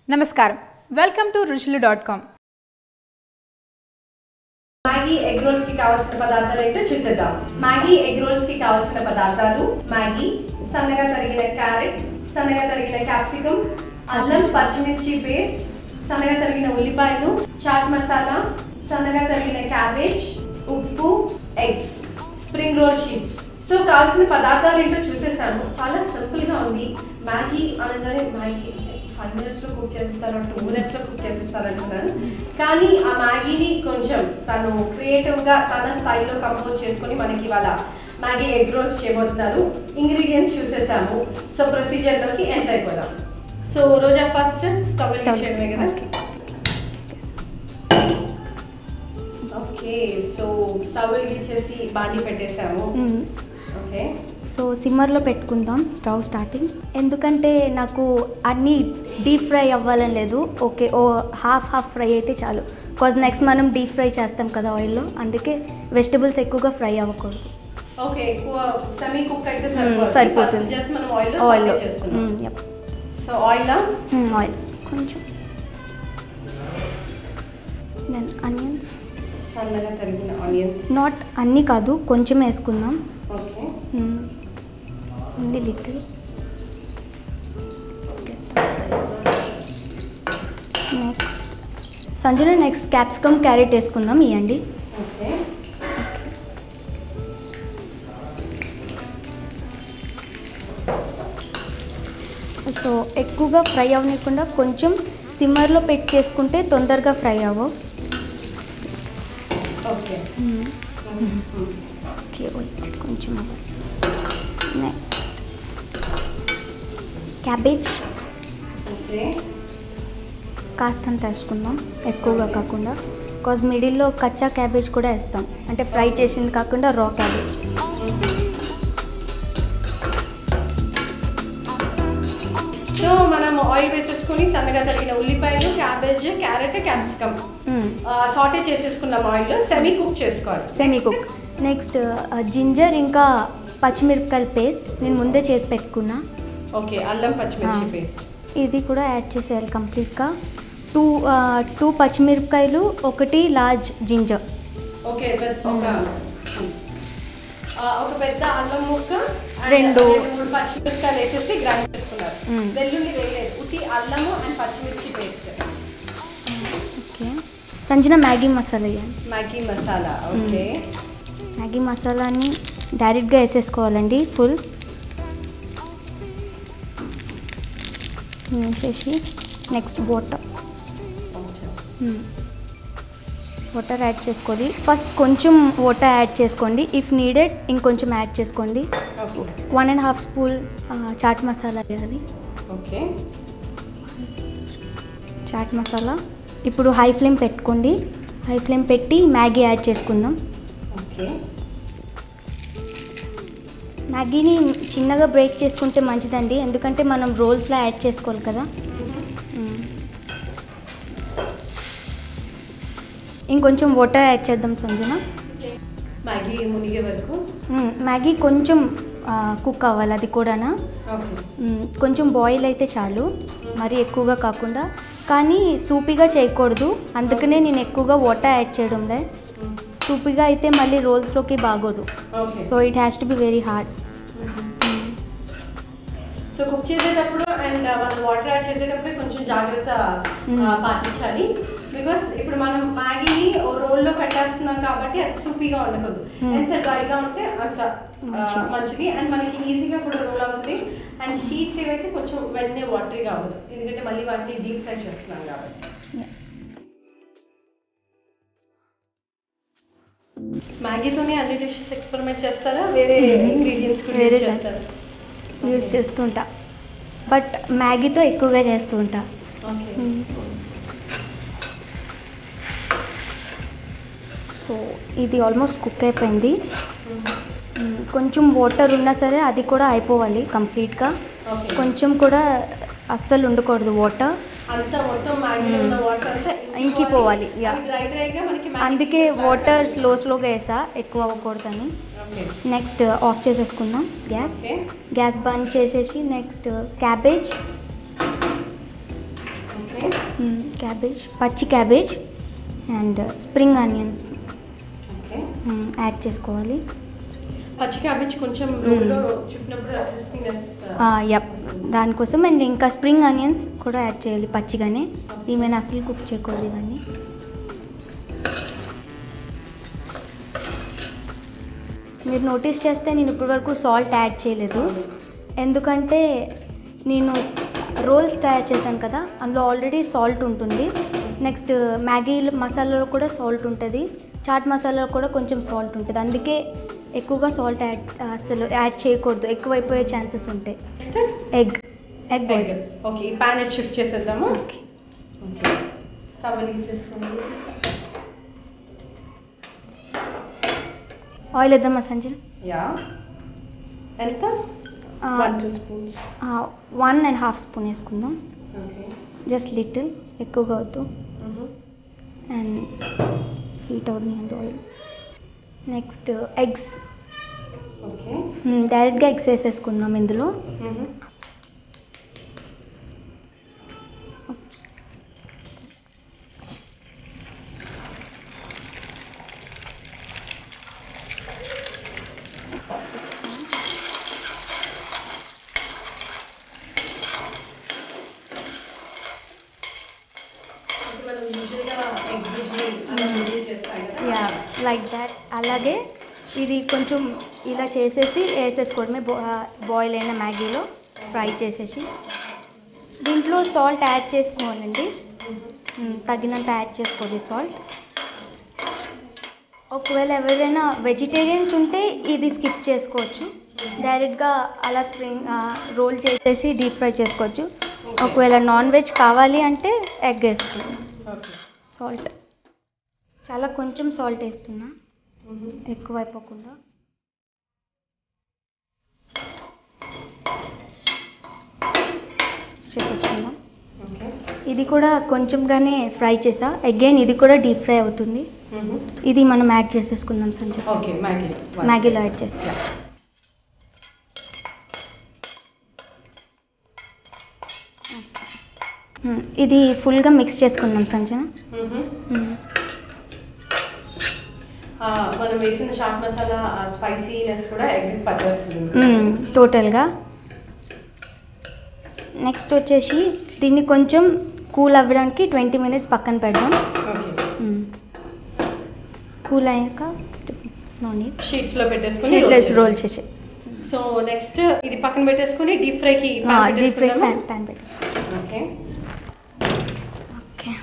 నమస్కారం welcome to Ruchulu dot com Maggi egg rolls కి కావాల్సిన పదార్థాలు ఏంటో చూసేద్దాం మ్యాగీ ఎగ్ రోల్స్ కి కావాల్సిన పదార్థాలు మ్యాగీ సన్నగా తరిగిన క్యారెట్ సన్నగా తరిగిన క్యాప్సికం అల్లం పచ్చిమిర్చి పేస్ట్ సన్నగా తరిగిన ఉల్లిపాయలు చాట్ మసాలా సన్నగా తరిగిన క్యాబేజ్ ఉప్పు eggs spring roll sheets so కావాల్సిన పదార్థాలు ఏంటో చూసేసాను చాలా సింపుల్ గా ఉంది మ్యాగీ అనగానే మ్యాగీ ఫైవ్ మినిట్స్ లో కుక్ చేసేస్తారు టూ మినిట్స్ లో కుక్ చేసేస్తారు అనుకున్నాను కానీ ఆ మ్యాగీని కొంచెం తను క్రియేటివ్ గా తన స్టైల్లో కంపోజ్ చేసుకొని మనకి ఇవాళ మ్యాగీ ఎగ్ రోల్స్ చేయబోతున్నారు ఇంగ్రీడియంట్స్ చూసేసాము సో ప్రొసీజర్ లోకి ఎంటర్ అయిపోదాం so Roja first stove Stove. చేయడమే కదా ఓకే సో స్టవ్ వెలిగించేసి బాండి పెట్టేసాము ఓకే సో సిమ్మర్లో పెట్టుకుందాం స్టవ్ స్టార్టింగ్ ఎందుకంటే నాకు అన్నీ డీప్ ఫ్రై అవ్వాలని లేదు okay oh half half fry అయితే చాలు బికాజ్ నెక్స్ట్ మనం డీప్ ఫ్రై చేస్తాం కదా ఆయిల్లో అందుకే వెజిటబుల్స్ ఎక్కువగా ఫ్రై అవ్వకూడదు ఓకే ఎక్కువ సెమీ కుక్ అయితే మ్మ్, సరిపోతుంది సరిపోతుంది. జస్ట్ మనం ఆయిల్ ఆయిల్లో లో చేస్తున్నాం యప్ సో ఆయిల్ ఆయిల్ కొంచెం దెన్ ఆనియన్స్ సన్నగా తరిగిన ఆనియన్స్ నాట్ అన్నీ కాదు కొంచెం వేసుకుందాం ఓకే ఉంది little next Sanjana next capsicum carrot వేసుకుందాం ఇవ్వండి ఓకే సో ఎక్కువగా ఫ్రై అవ్వకుండా కొంచెం సిమ్మర్లో పెట్టి చేసుకుంటే తొందరగా ఫ్రై అవ్వవు ఓకే ఓకే wait, కొంచెం నెక్స్ట్ క్యాబేజ్ ఓకే కాస్తంత వేసుకుందాం ఎక్కువగా కాకుండా బికాజ్ మిడిల్లో కచ్చా క్యాబేజ్ కూడా వేస్తాం అంటే ఫ్రై చేసింది కాకుండా రా క్యాబేజ్ సో మనం ఆయిల్ వేసేసుకొని సన్నగా తరిగిన ఉల్లిపాయలు క్యాబేజ్ క్యారెట్ క్యాప్సికమ్ సాటే చేసేసుకున్నాం ఆయిల్ సెమీ కుక్ చేసుకోవాలి సెమీ కుక్ నెక్స్ట్ జింజర్ ఇంకా పచ్చిమిరపకాయల పేస్ట్ నేను ముందే చేసి పెట్టుకున్నా ఓకే అల్లం పచ్చిమిర్చి ఆ. పేస్ట్ ఇది కూడా యాడ్ చేసేయాలి కంప్లీట్గా టూ టూ పచ్చిమిరపకాయలు ఒకటి లార్జ్ జింజర్ ఓకే పెద్ద ఒక ఆ, ఒక పెద్ద అల్లం ముక్క and రెండు. మూడు పచ్చిమిరపకాయలు వేసేసి గ్రైండ్ చేసుకున్నారు మ్మ్. వెల్లుల్లి వేయలేదు ఉట్టి అల్లము అండ్ పచ్చిమిర్చి paste okay Sanjana Maggi masala వేయండి మ్యాగీ మసాలా ఓకే మ్యాగీ మసాలాని డైరెక్ట్గా వేసేసుకోవాలండి ఫుల్ వేసేసి నెక్స్ట్ వాటర్ వాటర్ యాడ్ చేసుకోండి ఫస్ట్ కొంచెం వాటర్ యాడ్ చేసుకోండి ఇఫ్ నీడెడ్ ఇంకొంచెం యాడ్ చేసుకోండి okay one and half spoon chaat masala వేయాలి ఓకే చాట్ మసాలా ఇప్పుడు హై ఫ్లేమ్ పెట్టుకోండి హై ఫ్లేమ్ పెట్టి మ్యాగీ యాడ్ చేసుకుందాం ఓకే మ్యాగీని చిన్నగా బ్రేక్ చేసుకుంటే మంచిదండి ఎందుకంటే మనం రోల్స్లో యాడ్ చేసుకోవాలి కదా మ్మ్. ఇంకొంచెం వాటర్ యాడ్ చేద్దాం సంజన మ్యాగీ మునిగే వరకు మ్మ్. మ్యాగీ కొంచెం కుక్ అవ్వాలి అది కూడానా ఓకే మ్మ్. కొంచెం బాయిల్ అయితే చాలు మరీ ఎక్కువగా కాకుండా కానీ సూపీగా చేయకూడదు అందుకనే నేను ఎక్కువగా వాటర్ యాడ్ చేయడంలే సూపీగా అయితే మళ్ళీ రోల్స్లోకి బాగోదు okay so it has to be very hard so cook చేసేటప్పుడు అండ్ మనం వాటర్ యాడ్ చేసేటప్పుడు కొంచెం జాగ్రత్త Mm. ఆ, పాటించాలి బికాస్ ఇప్పుడు మనం మ్యాగీని ఓ రోల్లో పెట్టేస్తున్నాం కాబట్టి అది సూపీగా ఉండకూడదు Mm. ఎంత డ్రైగా ఉంటే అంత ఆ, మంచిది. మంచిది అండ్ మనకి ఈజీగా కూడా రోల్ అవుతుంది అండ్ షీట్స్ ఏవైతే కొంచెం వెంటనే వాటరీగా అవ్వదు ఎందుకంటే మళ్ళీ వాటిని డీప్ ఫ్రై చేస్తున్నాం కాబట్టి మ్యాగీతోనే అన్ని డిషెస్ ఎక్స్పెరిమెంట్ చేస్తారా వేరే Mm. ఇంగ్రీడియంట్స్ కూడా వేరే use చే- చేస్తారా యూస్ చేస్తుంటా బట్ మ్యాగీతో ఎక్కువగా చేస్తూ ఉంటా ఓకే సో ఇది ఆల్మోస్ట్ కుక్ అయిపోయింది మ్మ్. కొంచెం వాటర్ ఉన్నా సరే అది కూడా అయిపోవాలి కంప్లీట్గా ఓకే కొంచెం కూడా అస్సలు ఉండకూడదు వాటర్ అంతా మొత్తం మ్యాగీలో ఉన్న వాటర్ అంతా ఇంకిపోవాలి, yeah. డ్రై డ్రైగా మనకి మ్యాగీ అందుకే పీసెస్ లాగా వాటర్ కనిపిస్తుంది. స్లో స్లోగా వేసా ఎక్కువ అవ్వకూడదని ఓకే నెక్స్ట్ ఆఫ్ చేసేసుకుందాం గ్యాస్ ఓకే గ్యాస్ బంద్ చేసేసి నెక్స్ట్ క్యాబేజ్ ఓకే క్యాబేజ్ పచ్చి cabbage and spring onions okay add చేసుకోవాలి పచ్చి క్యాబేజ్ కొంచెం మ్మ్. రోడ్లో చుట్టినప్పుడు క్రిస్పీనెస్ యప్ దానికోసం అండ్ ఇంకా స్ప్రింగ్ ఆనియన్స్ కూడా యాడ్ చేయాలి పచ్చిగానే ఈమెను అసలు కుక్ చేయకూడదు ఇవన్నీ మీరు నోటీస్ చేస్తే నేను ఇప్పటివరకు సాల్ట్ యాడ్ చేయలేదు ఎందుకంటే నేను రోల్స్ తయారు చేశాను కదా అందులో ఆల్రెడీ సాల్ట్ ఉంటుంది నెక్స్ట్ మ్యాగీ మసాలాలో కూడా సాల్ట్ ఉంటుంది చాట్ మసాలాలో కూడా కొంచెం సాల్ట్ ఉంటుంది అందుకే ఎక్కువగా సాల్ట్ యాడ్ అసలు యాడ్ చేయకూడదు ఎక్కువైపోయే ఛాన్సెస్ ఉంటాయి next egg egg boil okay ఈ ప్యాన్ షిఫ్ట్ చేసేద్దాము ఓకే ఓకే స్టవ్ వెలిగించేసుకోండి ఆయిల్ వేద్దామా సంజయ్ యా ఎంత ఆ, one two spoons one and half spoon వేసుకుందాం ఓకే జస్ట్ లిటిల్ ఎక్కువగా వద్దు అండ్ హీట్ అవుతుంది ఆయిల్ నెక్స్ట్ ఎగ్స్ ఓకే డైరెక్ట్గా ఎగ్స్ వేసేసుకుందాం ఇందులో Oops. మనం యూజువల్గా ఎగ్ బుజ్జి అలా బుజ్జి చేస్తాం కదా యా లైక్ దాట్ అలాగే ఇది కొంచెం ఇలా చేసేసి వేసేసుకోవడమే బాయిల్ అయిన మ్యాగీలో ఫ్రై చేసేసి దీంట్లో సాల్ట్ యాడ్ చేసుకోవాలండి మ్మ్, తగినంత యాడ్ చేసుకోవాలి సాల్ట్ ఒకవేళ ఎవరైనా వెజిటేరియన్స్ ఉంటే ఇది స్కిప్ చేసుకోవచ్చు డైరెక్ట్గా అలా స్ప్రింగ్ రోల్ చేసేసి డీప్ ఫ్రై చేసుకోవచ్చు ఒకవేళ నాన్ వెజ్ కావాలి అంటే ఎగ్ వేసుకోవాలి ఓకే సాల్ట్ చాలా కొంచెం సాల్ట్ వేస్తున్నా ఎక్కువ అయిపోకుండా చేసేసుకుందాం ఓకే ఇది కూడా కొంచెంగానే ఫ్రై చేసా అగైన్ ఇది కూడా డీప్ ఫ్రై అవుతుంది ఇది మనం యాడ్ చేసేసుకుందాం సంజయ్ ఓకే మ్యాగీ మ్యాగీలో యాడ్ చేసుకుందాం మ్మ్. ఇది ఫుల్గా మిక్స్ చేసుకుందాం సంజన మ్మ్. మనం వేసిన చాట్ మసాలా స్పైసీనెస్ కూడా ఎగ్ పట్టేస్తుంది మ్మ్. టోటల్గా నెక్స్ట్ వచ్చేసి దీన్ని కొంచెం కూల్ అవ్వడానికి ట్వంటీ మినిట్స్ పక్కన పెడదాం ఓకే మ్మ్. కూల్ అయ్యాక నో నీడ్ షీట్స్ లో పెట్టేసుకొని షీట్లెస్ రోల్ చేసి సో నెక్స్ట్ ఇది పక్కన పెట్టేసుకొని డీప్ ఫ్రై కి డీప్ ఫ్రై ప్యాన్ ప్యాన్ పెట్టేసుకో ఓకే ఓకే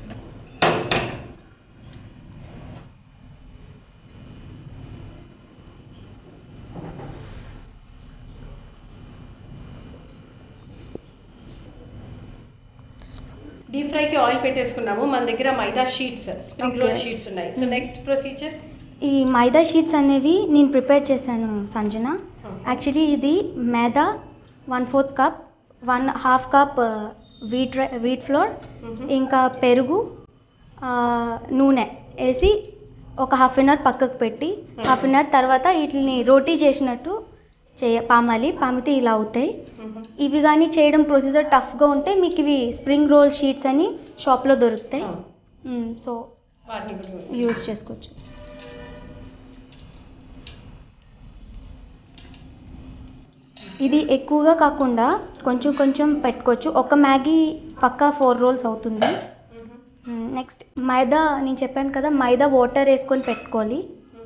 డీప్ ఫ్రై కి ఆయిల్ పెట్టేసుకున్నాము మన దగ్గర maida sheets spring roll Okay. Sheets ఉన్నాయి సో నెక్స్ట్ ప్రొసీజర్ ఈ మైదా షీట్స్ అనేవి నేను ప్రిపేర్ చేశాను సంజన యాక్చువల్లీ ఇది maida one fourth cup one half cup wheat rye wheat flour ఇంకా పెరుగు ఆ, నూనె వేసి ఒక హాఫ్ అన్ అవర్ పక్కకు పెట్టి హాఫ్ అన్ అవర్ తర్వాత వీటిని రోటీ చేసినట్టు చేయ పామాలి పామితే ఇలా అవుతాయి ఇవి కానీ చేయడం ప్రొసీజర్ టఫ్గా ఉంటే మీకు ఇవి స్ప్రింగ్ రోల్ షీట్స్ అని షాప్లో దొరుకుతాయి సో వాటిని కూడా యూజ్ చేసుకోవచ్చు ఇది ఎక్కువగా కాకుండా కొంచెం కొంచెం పెట్టుకోవచ్చు ఒక మ్యాగీ పక్కా ఫోర్ రోల్స్ అవుతుంది నెక్స్ట్ మైదా నేను చెప్పాను కదా మైదా వాటర్ వేసుకొని పెట్టుకోవాలి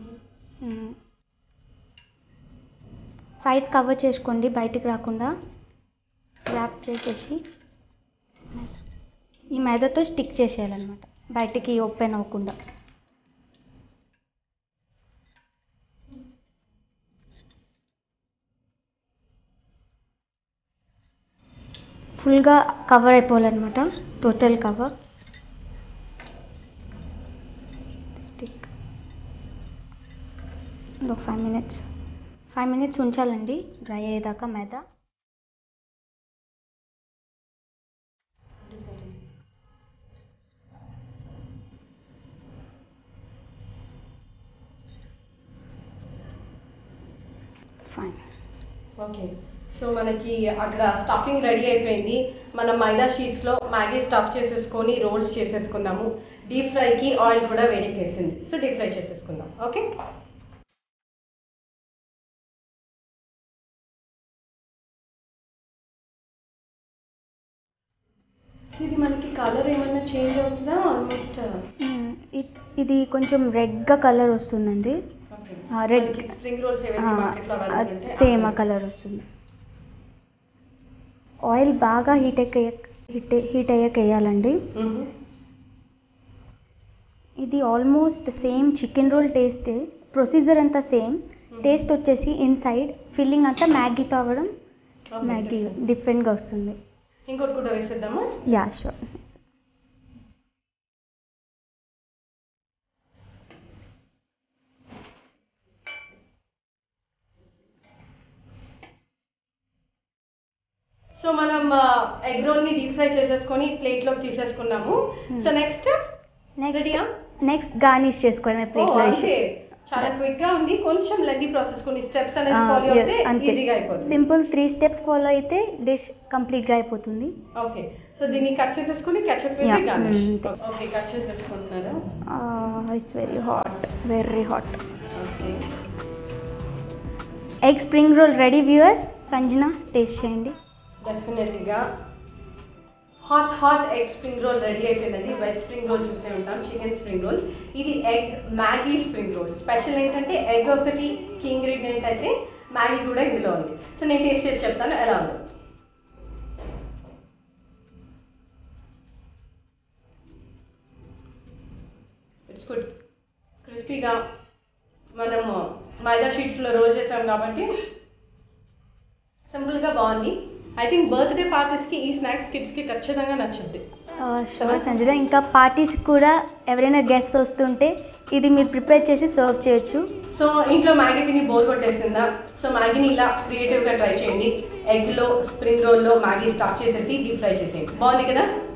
సైజ్ కవర్ చేసుకోండి బయటికి రాకుండా ర్యాప్ చేసేసి ఈ మైదాతో స్టిక్ చేసేయాలన్నమాట బయటికి ఓపెన్ అవ్వకుండా ఫుల్గా కవర్ అయిపోవాలన్నమాట టోటల్ కవర్ స్టిక్ ఒక ఫైవ్ మినిట్స్ ఫైవ్ మినిట్స్ ఉంచాలండి డ్రై అయ్యేదాకా మైదా ఫైన్ ఓకే సో మనకి అక్కడ స్టఫింగ్ రెడీ అయిపోయింది మనం మైదా షీట్స్లో మ్యాగీ స్టఫ్ చేసేసుకొని రోల్స్ చేసేసుకున్నాము డీప్ ఫ్రైకి ఆయిల్ కూడా వేడికేసింది సో డీప్ ఫ్రై చేసేసుకుందాం ఓకే ఇది మనకి కలర్ ఏమైనా చేంజ్ అవుతుందా ఆల్మోస్ట్ మ్మ్. ఇ- ఇది కొంచెం రెడ్గా కలర్ వస్తుందండి రెడ్ స్ప్రింగ్ రోల్స్ ఏవైతే మార్కెట్లో అవైలబుల్ ఉంటాయి సేమ్ ఆ కలర్ వస్తుంది ఆయిల్ బాగా హీట్ ఎక్క హీట్ హీట్ అయ్యాక వేయాలండి మ్మ్. ఇది ఆల్మోస్ట్ సేమ్ చికెన్ రోల్ టేస్టే ప్రొసీజర్ అంతా సేమ్ టేస్ట్ వచ్చేసి ఇన్సైడ్ ఫిల్లింగ్ అంతా మ్యాగీతో అవ్వడం Okay, మ్యాగీ different. డిఫరెంట్గా వస్తుంది ఇంకోటి కూడా వేసేద్దామా యా షూర్ సో మనం ఎగ్ రోల్ ని డీప్ ఫ్రై చేసేసుకొని ప్లేట్ లోకి తీసేసుకున్నాము సో నెక్స్ట్ నెక్స్ట్ రెడీయా నెక్స్ట్ గార్నిష్ చేసుకోవడమే ప్లేట్లో వేసి చాలా క్విక్ గా ఉంది కొంచెం లెంది ప్రాసెస్ కొన్ని స్టెప్స్ అనేది ఫాలో అయితే అంతే ఈజీగా అయిపోతుంది సింపుల్ త్రీ స్టెప్స్ ఫాలో అయితే డిష్ కంప్లీట్గా అయిపోతుంది ఓకే సో దీన్ని కట్ చేసేసుకొని కెచప్ Yeah, వేసి గార్నిష్ mm, అంతే. ఓకే కట్ చేసేసుకుంటున్నారు it's very hot very hot okay egg spring roll ready viewers Sanjana taste చేయండి డెఫినెట్గా hot hot egg spring roll ready అయిపోయిందండి వెజ్ స్ప్రింగ్ రోల్ చూసే ఉంటాం చికెన్ స్ప్రింగ్ రోల్ ఇది egg Maggi spring roll special ఏంటంటే egg ఒకటి key ingredient అయితే Maggi కూడా ఇందులో ఉంది సో నేను టేస్ట్ చేసి చెప్తాను ఎలా ఉందో ఇట్స్ గుడ్ క్రిస్పీగా మనము మైదా షీట్స్లో రోల్ చేసాం కాబట్టి సింపుల్గా బాగుంది ఐ థింక్ బర్త్డే పార్టీస్కి ఈ స్నాక్స్ కిడ్స్కి ఖచ్చితంగా నచ్చుద్ది షూర్ సంజన ఇంకా పార్టీస్ కూడా ఎవరైనా గెస్ట్ వస్తుంటే ఇది మీరు ప్రిపేర్ చేసి సర్వ్ చేయొచ్చు సో ఇంట్లో మ్యాగీ తిని బోర్ కొట్టేసిందా సో మ్యాగీని ఇలా క్రియేటివ్గా ట్రై చేయండి ఎగ్లో స్ప్రింగ్ రోల్లో మ్యాగీ స్టఫ్ చేసేసి డీప్ ఫ్రై చేసేయండి బాగుంది కదా